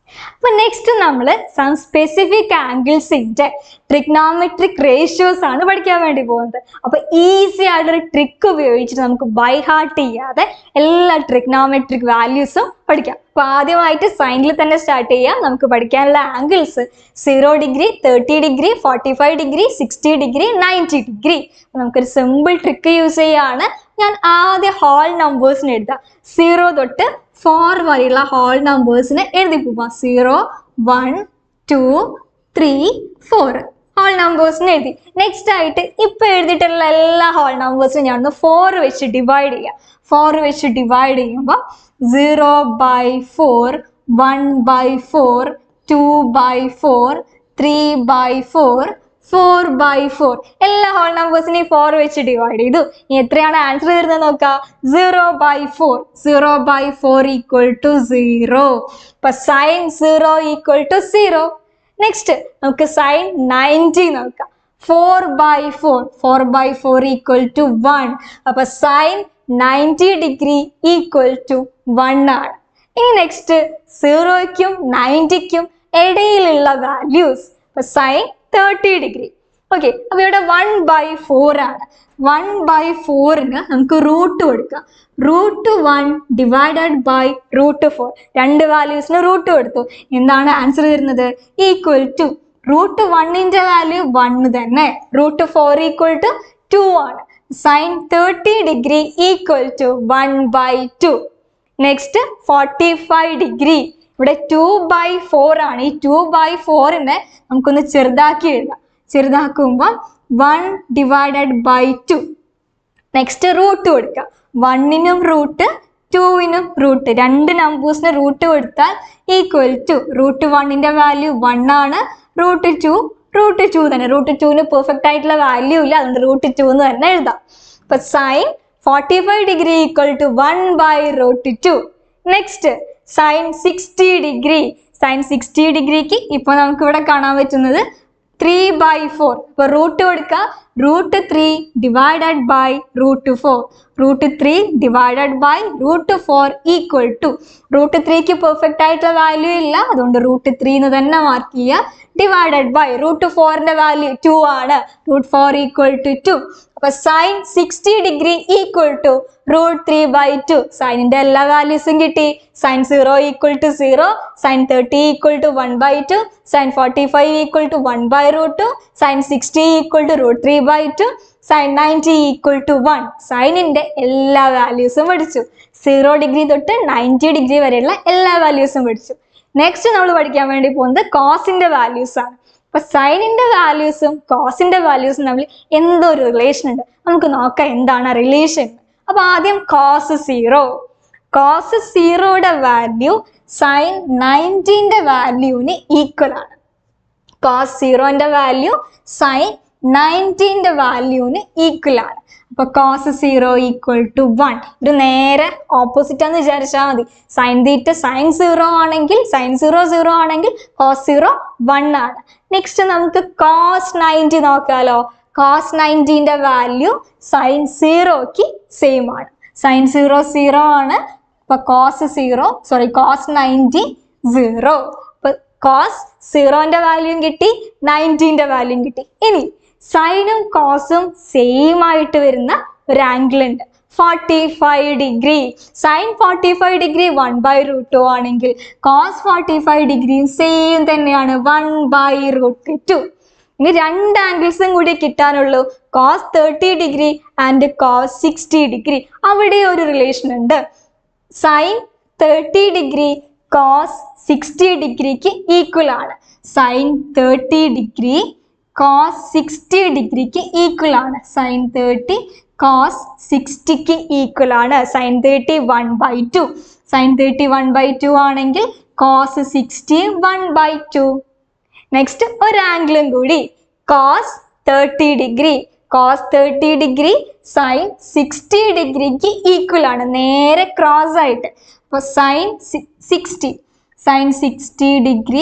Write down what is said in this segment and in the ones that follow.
അപ്പൊ നെക്സ്റ്റ് നമ്മൾ some specific ആംഗിൾസിന്റെ ട്രിഗ്നോമെട്രിക് റേഷ്യോസ് ആണ് പഠിക്കാൻ വേണ്ടി പോകുന്നത് അപ്പൊ ഈസി ആയിട്ടൊരു ട്രിക്ക് ഉപയോഗിച്ചിട്ട് നമുക്ക് ബൈ ഹാർട്ട് ചെയ്യാതെ എല്ലാ ട്രിഗ്നോമെട്രിക് വാല്യൂസും പഠിക്കാം അപ്പൊ ആദ്യമായിട്ട് സൈനിൽ തന്നെ സ്റ്റാർട്ട് ചെയ്യാം നമുക്ക് പഠിക്കാനുള്ള angles zero degree thirty degree forty five degree sixty degree ninety degree നമുക്കൊരു സിമ്പിൾ ട്രിക്ക് യൂസ് ചെയ്യാണ് ഞാൻ ആദ്യം ഹോൾ നമ്പേഴ്സിന് എഴുതാം സീറോ തൊട്ട് ഫോർ വരെയുള്ള ഹോൾ നമ്പേഴ്സിന് എഴുതി പോവാം zero one two three four whole നമ്പേഴ്സിന് എഴുതി നെക്സ്റ്റ് ആയിട്ട് ഇപ്പൊ എഴുതിയിട്ടുള്ള എല്ലാ ഹോൾ നമ്പേഴ്സും ഞാൻ ഒന്ന് ഫോർ വെച്ച് ഡിവൈഡ് ചെയ്യാം ഫോർ വെച്ച് ഡിവൈഡ് ചെയ്യുമ്പോൾ zero by four one by four two by four three by four four by four എല്ലാ ഹോൾ നമ്പേഴ്സിനെയും ഫോർ വെച്ച് ഡിവൈഡ് ചെയ്തു ഇനി എത്രയാണ് ആൻസർ വരുന്നത് നോക്കുക zero by four zero by four equal to zero അപ്പൊ sine zero equal to zero next നമുക്ക് സൈൻ നയൻറ്റി നോക്കാം four by four four by four equal to one അപ്പൊ sine ninety degree equal to one ആണ് ഇനി next സീറോയ്ക്കും നയൻറ്റിക്കും ഇടയിലുള്ള values അപ്പൊ sine thirty degree okay അപ്പൊ ഇവിടെ വൺ ബൈ ഫോർ ആണ് വൺ ബൈ ഫോറിന് നമുക്ക് റൂട്ട് കൊടുക്കാം root one divided by root four രണ്ട് വാല്യൂസിന് റൂട്ട് കൊടുത്തു എന്താണ് ആൻസർ വരുന്നത് ഈക്വൽ ടു റൂട്ട് വണ്ണിന്റെ വാല്യൂ വൺ തന്നെ root four equal to two ആണ് sine thirty degree equal to one by two next forty five degree ഇവിടെ ടു ബൈ ഫോർ ആണ് ഈ ടു ബൈ ഫോറിനെ നമുക്കൊന്ന് ചെറുതാക്കി എഴുതാം ചെറുതാക്കുമ്പോൾ one divided by two next root കൊടുക്കുക വണ്ണിനും റൂട്ട് ടുവിനും റൂട്ട് രണ്ട് നമ്പേഴ്സിന് റൂട്ട് കൊടുത്താൽ ഈക്വൽ ടു റൂട്ട് വണ്ണിന്റെ വാല്യൂ വൺ ആണ് റൂട്ട് ടു റൂട്ട് ടു തന്നെ റൂട്ട് ടുവിന് പെർഫെക്റ്റ് ആയിട്ടുള്ള വാല്യൂ ഇല്ല അതുകൊണ്ട് റൂട്ട് ടു എന്ന് തന്നെ എഴുതാം അപ്പൊ sine forty five degree equal to one by root two next sine sixty degree sine sixty ഡിഗ്രിക്ക് ഇപ്പോൾ നമുക്ക് ഇവിടെ കാണാൻ പറ്റുന്നത് ത്രീ ബൈ ഫോർ ഇപ്പോൾ റൂട്ട് കൊടുക്കുക root three divided by root four root three divided by root four equal to root ത്രീക്ക് perfect ആയിട്ടുള്ള വാല്യൂ ഇല്ല അതുകൊണ്ട് റൂട്ട് ത്രീ എന്ന് തന്നെ മാർക്ക് ചെയ്യുക ഡിവൈഡഡ് ബൈ റൂട്ട് ഫോറിന്റെ വാല്യൂ ടു ആണ് root four equal to two two sine sixty degree equal to root three by two സൈനിന്റെ എല്ലാ വാല്യൂസും കിട്ടി sine zero equal to zero sine thirty equal to one by two sine forty five equal to one by root two sine sixty equal to root three by two sine ninety equal to one സൈനിന്റെ എല്ലാ വാല്യൂസും പഠിച്ചു zero degree തൊട്ട് ninety degree വരെയുള്ള എല്ലാ വാല്യൂസും പഠിച്ചു next നമ്മൾ പഠിക്കാൻ വേണ്ടി പോകുന്നത് കോസിന്റെ വാല്യൂസ് ആണ് അപ്പൊ സൈനിന്റെ വാല്യൂസും കോസിന്റെ വാല്യൂസും തമ്മിൽ എന്തോ ഒരു റിലേഷൻ ഉണ്ട് നമുക്ക് നോക്കാം എന്താണ് റിലേഷൻ അപ്പൊ ആദ്യം കോസ് സീറോ കോസ് സീറോയുടെ വാല്യൂ സൈൻ നയൻറ്റീൻ്റെ വാല്യൂവിന് ഈക്വൽ ആണ് കോസ് സീറോന്റെ വാല്യൂ സൈൻ നയൻറ്റീൻ്റെ വാല്യൂവിന് ഈക്വൽ ആണ് അപ്പൊ cos zero equal to one ഇത് നേരെ ഓപ്പോസിറ്റ് ആണെന്ന് വിചാരിച്ചാൽ മതി സൈൻ തീറ്റ സൈൻ സീറോ ആണെങ്കിൽ സൈൻ സീറോ സീറോ ആണെങ്കിൽ കോസ് സീറോ വൺ ആണ് നെക്സ്റ്റ് നമുക്ക് കോസ് നയൻറ്റി നോക്കാലോ കോസ് നയൻറ്റീൻ്റെ വാല്യൂ സൈൻ സീറോക്ക് സെയിം ആണ് സൈൻ സീറോ സീറോ ആണ് അപ്പൊ cos zero sorry cos ninety zero അപ്പൊ കോസ് സീറോന്റെ വാല്യൂം കിട്ടി നയൻറ്റീൻ്റെ വാല്യൂം കിട്ടി ഇനി സൈനും കോസും സെയിം ആയിട്ട് വരുന്ന ഒരു ആംഗിൾ ഉണ്ട് forty five degree sine forty five degree one by root two ആണെങ്കിൽ കോസ് ഫോർട്ടി ഫൈവ് ഡിഗ്രിയും സെയിം തന്നെയാണ് വൺ ബൈ റൂട്ട് ടു ഇനി രണ്ട് ആംഗിൾസും കൂടി കിട്ടാനുള്ളൂ cos thirty degree and cos sixty degree അവിടെ ഒരു റിലേഷൻ ഉണ്ട് sine thirty degree cos sixty ഡിഗ്രിക്ക് ഈക്വൽ ആണ് sine thirty degree cos sixty ഡിഗ്രിക്ക് ഈക്വൽ ആണ് സൈൻ തേർട്ടി കോസ് സിക്സ്റ്റിക്ക് ഈക്വൽ ആണ് sine thirty one by two sine thirty one by two ആണെങ്കിൽ cos sixty one by two next ഒരു ആംഗിളും കൂടി cos thirty degree cos thirty degree sine sixty ഡിഗ്രിക്ക് equal ആണ് നേരെ ക്രോസ് ആയിട്ട് അപ്പോൾ sine sixty sine sixty degree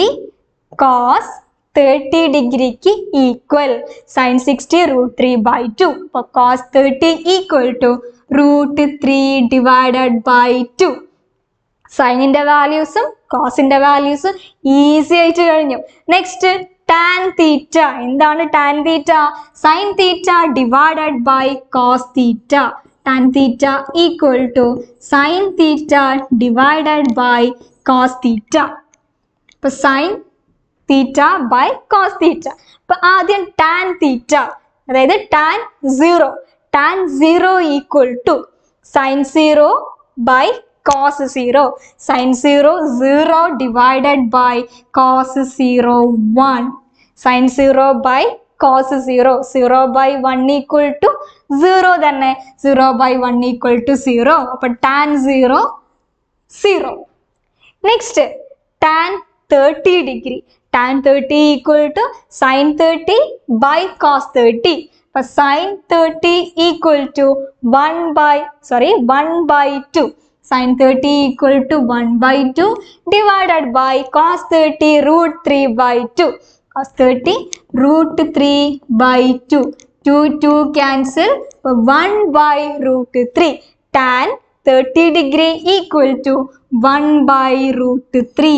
cos thirty ഡിഗ്രിക്ക് equal sine sixty root three by two അപ്പോൾ cos thirty equal to root three divided by two സൈനിന്റെ വാല്യൂസും കോസിന്റെ വാല്യൂസും ഈസി ആയിട്ട് കഴിഞ്ഞു നെക്സ്റ്റ് ടാൻ തീറ്റ എന്താണ് tan theta sine theta divided by cos theta tan theta equal to sine theta divided by cos theta ഇപ്പൊ sine theta by cos theta അപ്പൊ ആദ്യം ടാൻ തീറ്റ അതായത് tan zero tan zero equal to sine zero by cos zero sine zero zero divided by cos zero one sine zero by cos zero zero by one equal to zero തന്നെ zero by one equal to zero അപ്പൊ tan zero zero next tan thirty degree tan thirty equal to sine thirty by cos thirty അപ്പൊ sine thirty equal to one by sorry one by two sine thirty equal to one by two divided by cos thirty root three by two cos thirty root three by two two two cancel one by root three tan thirty degree equal to one by root three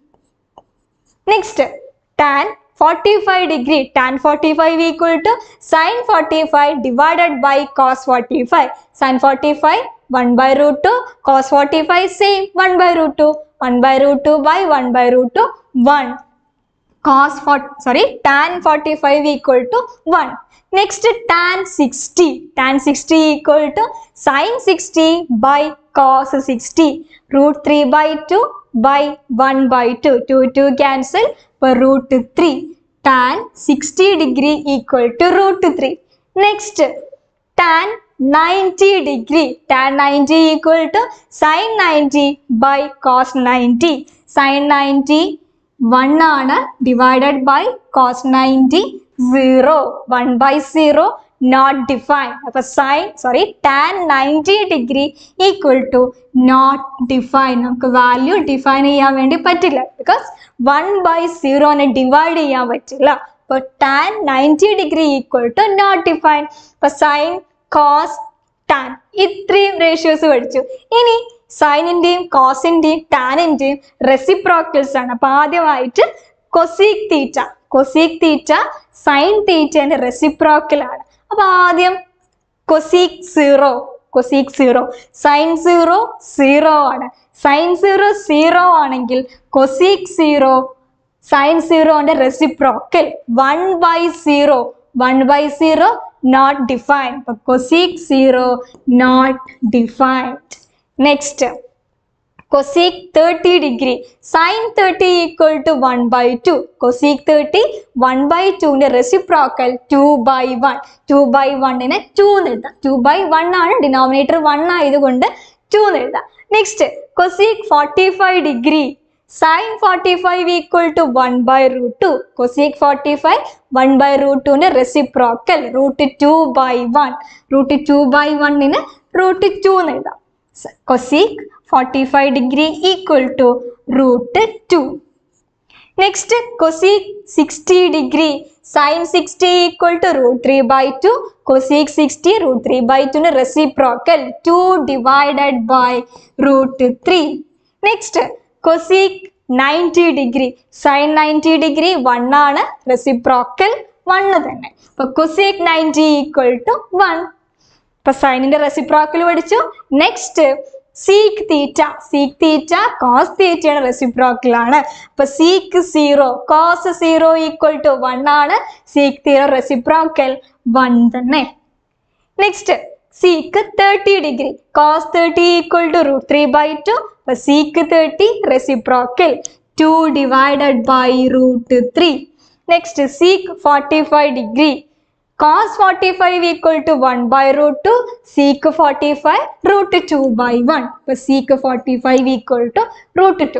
next tan forty five degree tan forty five equal to sine forty five divided by cos forty five sine forty five one by root two cos forty five same one by root two one by root two by one by root two one cos 40 sorry tan 45 equal to 1 next tan 60 tan 60 equal to sin 60 by cos 60 root 3 by 2 by 1 by 2 2 2 cancel per root 3 tan 60 degree equal to root 3 next tan 90 degree tan 90 equal to sin 90 by cos 90 sin 90 one ആണ് divided by cos ninety zero one by zero not define അപ്പൊ sine sorry tan ninety degree equal to not define നമുക്ക് value define ചെയ്യാൻ വേണ്ടി പറ്റില്ല because one by സീറോനെ divide ചെയ്യാൻ പറ്റില്ല അപ്പോൾ tan ninety degree equal to not define അപ്പൊ സൈൻ കോസ് ടാൻ ഇത്രയും റേഷ്യോസ് പഠിച്ചു ഇനി സൈനിന്റെയും കോസിന്റെയും ടാനിന്റെയും റെസിപ്രോക്കൽസ് ആണ് അപ്പൊ ആദ്യമായിട്ട് cosec theta cosec theta sine തീറ്റേന്റെ റെസിപ്രോക്കൽ ആണ് അപ്പൊ ആദ്യം cosec zero cosec zero sine zero zero ആണ് സൈൻ സീറോ സീറോ ആണെങ്കിൽ കൊസീക് സീറോ സൈൻ സീറോന്റെ reciprocal one by zero one by zero not define അപ്പൊ cosec zero not defined next cosec 30 degree sin 30 equal to 1 by 2 cosec 30 1 by 2 ന്റെ reciprocal 2 by 1 2 by 1 നെ 2 എന്ന് എഴുതാം 2 by 1 ആണ് denominator 1 ആയതുകൊണ്ട് 2 എന്ന് എഴുതാം next cosec 45 degree sin 45 equal to 1 by root 2 cosec 45 1 by root 2 ന്റെ reciprocal root 2 by 1 root 2 by 1 ന് root 2 എന്ന് എഴുതാം cosec 45 degree equal to root 2. Next cosec 60 degree sin 60 equal to root 3 by 2 cosec 60 root 3 by 2 ന് reciprocal 2 divided by root 3. Next cosec 90 degree sin 90 degree 1 ആണ് reciprocal 1 തന്നെ അപ്പൊ cosec 90 equal to 1 ഇപ്പൊ സൈനിന്റെ reciprocal പഠിച്ചു next sec theta sec theta cos തീറ്റയുടെ reciprocal ആണ് അപ്പൊ sec zero cos zero equal to one ആണ് സീക്ക് തീറ റെസിപ്രോക്കൽ വൺ തന്നെ next sec thirty degree cos thirty equal to root three by two അപ്പൊ sec thirty reciprocal two divided by root three next sec forty five degree cos 45 equal to 1 by root 2 sec 45 root 2 by 1 but sec 45 equal to root 2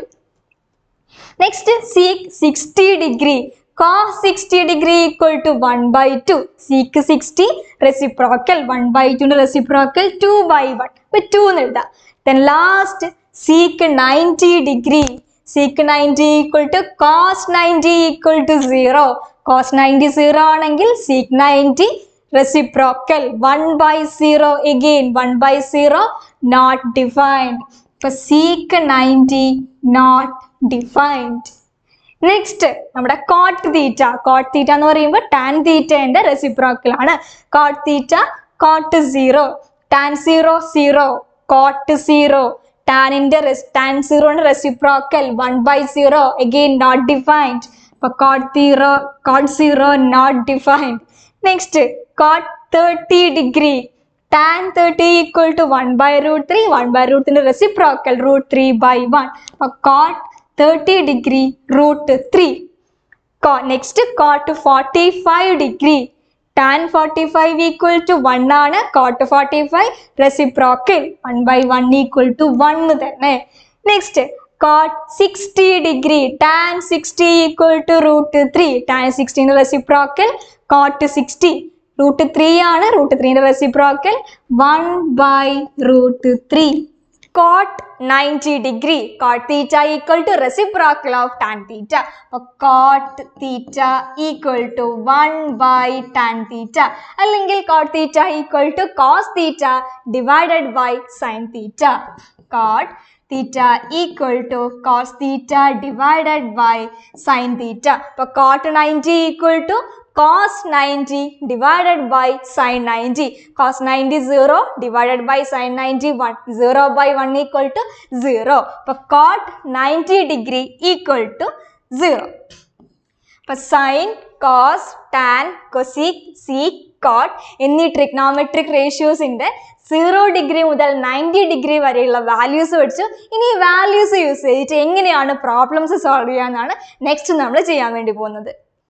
next sec 60 degree cos 60 degree equal to 1 by 2 sec 60 reciprocal 1 by 2 ന്റെ reciprocal 2 by 1 but 2 എന്ന് എഴുതാം then last sec 90 degree sec 90 equal to cos 90 equal to 0 cos 90 0 ആണെങ്കിൽ sec 90 reciprocal 1 by 0 again 1 by 0 not defined ഇപ്പൊ sec ninety not defined next നമ്മുടെ cot theta cot theta എന്ന് പറയുമ്പോൾ tan തീറ്റയുടെ reciprocal ആണ് cot theta cot zero tan zero zero cot zero ടാനിന്റെ tan സീറോന്റെ reciprocal one by zero again not defined അപ്പൊ cot zero cot zero not defined next cot thirty degree tan thirty equal to one by root three one by റൂട്ടിന്റെ reciprocal root three by one അപ്പൊ cot thirty degree root three next cot forty five degree tan forty five equal to one ആണ് cot forty five reciprocal one by one equal to one തന്നെ next cot sixty degree tan sixty equal to root three tan സിക്സ്റ്റീൻ്റെ reciprocal cot sixty root three ആണ് root ത്രീൻ്റെ reciprocal one by root three cot ninety degree cot theta equal to reciprocal of tan theta അപ്പോൾ cot theta equal to one by tan തീറ്റ അല്ലെങ്കിൽ cot theta equal to cos theta divided by sine theta cot theta equal to cos theta divided by sine theta അപ്പോൾ cot ninety equal to cos 90 divided by sin 90 cos 90 0 divided by sin 90 1 0 by 1 equal to 0 അപ്പോൾ cot 90 degree equal to 0 അപ്പോൾ sine cos tan cosec sec cot എന്നീ trigonometric റേഷ്യോസിൻ്റെ zero degree മുതൽ ninety degree വരെയുള്ള values പഠിച്ചു ഇനി ഈ values use ചെയ്തിട്ട് എങ്ങനെയാണ് പ്രോബ്ലംസ് സോൾവ് ചെയ്യാമെന്നാണ് നെക്സ്റ്റ് നമ്മൾ ചെയ്യാൻ വേണ്ടി പോകുന്നത്